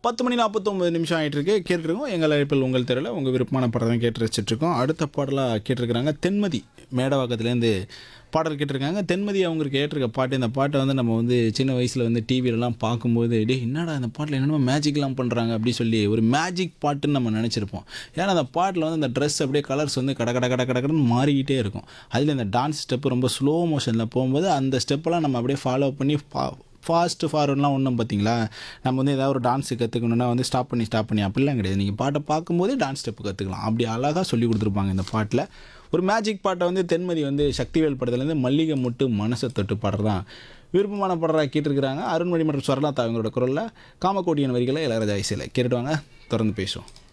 பத்து மணி நாற்பத்தொம்பது நிமிஷம் ஆகிட்டு இருக்கு கேட்டுருக்கோம் எங்கள் அழைப்பில் உங்கள் தெருவில் உங்கள் விருப்பமான படம் தான் கேட்டு வச்சுட்ருக்கோம் அடுத்த பாடலாக கேட்டிருக்கிறாங்க தென்மதி மேடவாக்கத்துலேருந்து பாடல் கேட்டிருக்காங்க தென்மதி அவங்களுக்கு கேட்டிருக்க பாட்டு இந்த பாட்டை வந்து நம்ம வந்து சின்ன வயசில் வந்து டிவிலலாம் பார்க்கும்போது டே என்னடா இந்த பாட்டில் என்னென்ன மேஜிக்லாம் பண்ணுறாங்க அப்படி சொல்லி ஒரு மேஜிக் பாட்டுன்னு நம்ம நினச்சிருப்போம் ஏன்னா அந்த பாட்டில் வந்து அந்த ட்ரெஸ் அப்படியே கலர்ஸ் வந்து கட கட கட கடன்னு மாறிக்கிட்டே இருக்கும் அதில் இந்த டான்ஸ் ஸ்டெப்பு ரொம்ப ஸ்லோ மோஷனில் போகும்போது அந்த ஸ்டெப்பெல்லாம் நம்ம அப்படியே ஃபாலோ பண்ணி பா ஃபாஸ்ட் ஃபார்வர்ட்லாம் ஒன்றும் பார்த்தீங்களா நம்ம வந்து ஏதாவது ஒரு டான்ஸ் கற்றுக்கணுன்னா வந்து ஸ்டாப் பண்ணி ஸ்டாப் பண்ணி அப்படிலாம் கிடையாது நீங்கள் பாட்டை பார்க்கும்போதே டான்ஸ் ஸ்டெப்பு கற்றுக்கலாம் அப்படி அழகாக சொல்லி கொடுத்துருப்பாங்க இந்த பாட்டில் ஒரு மேஜிக் பாட்டை வந்து தென்மதி வந்து சக்திவேல் படத்துலேருந்து மல்லிகை முட்டு மனசை தொட்டு பாடுறதான் விருப்பமான பாடுறா கேட்டிருக்கிறாங்க அருண்மொழி மற்றும் ஸ்வர்ணா அவங்களோட குரலில் காமக்கோடியன் வரிகளை இளையராஜா இசையில் கேட்டுட்டு வாங்க தொடர்ந்து பேசுவோம்